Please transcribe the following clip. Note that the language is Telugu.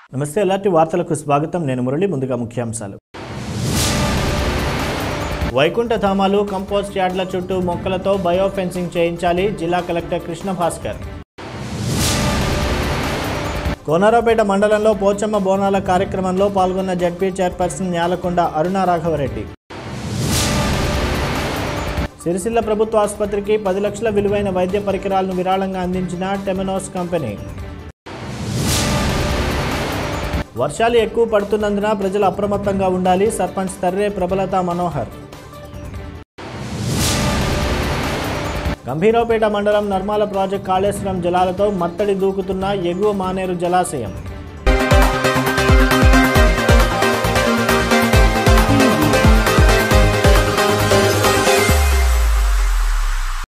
నమస్తే ఎలాంటి వార్తలకు స్వాగతం నేను మురళి ముందుగా ముఖ్యాంశాలు వైకుంఠ ధామాలు కంపోస్ట్ యార్డ్ల చుట్టూ మొక్కలతో బయో ఫెన్సింగ్ చేయించాలి జిల్లా కలెక్టర్ కృష్ణ భాస్కర్ కోనరాపేట మండలంలో పోచమ్మ బోనాల కార్యక్రమంలో పాల్గొన్న జడ్పీ చైర్పర్సన్ న్యాలకొండ అరుణ రాఘవరెడ్డి సిరిసిల్ల ప్రభుత్వ ఆసుపత్రికి పది లక్షల విలువైన వైద్య పరికరాలను విరాళంగా అందించిన టెమెనోస్ కంపెనీ వర్షాలు ఎక్కువ పడుతున్నందున ప్రజలు అప్రమత్తంగా ఉండాలి సర్పంచ్ తర్రే ప్రబలత మనోహర్ గంభీరావుపేట మండలం నర్మాల ప్రాజెక్ట్ కాళేశ్వరం జలాలతో మత్తడి దూకుతున్న ఎగువ మానేరు జలాశయం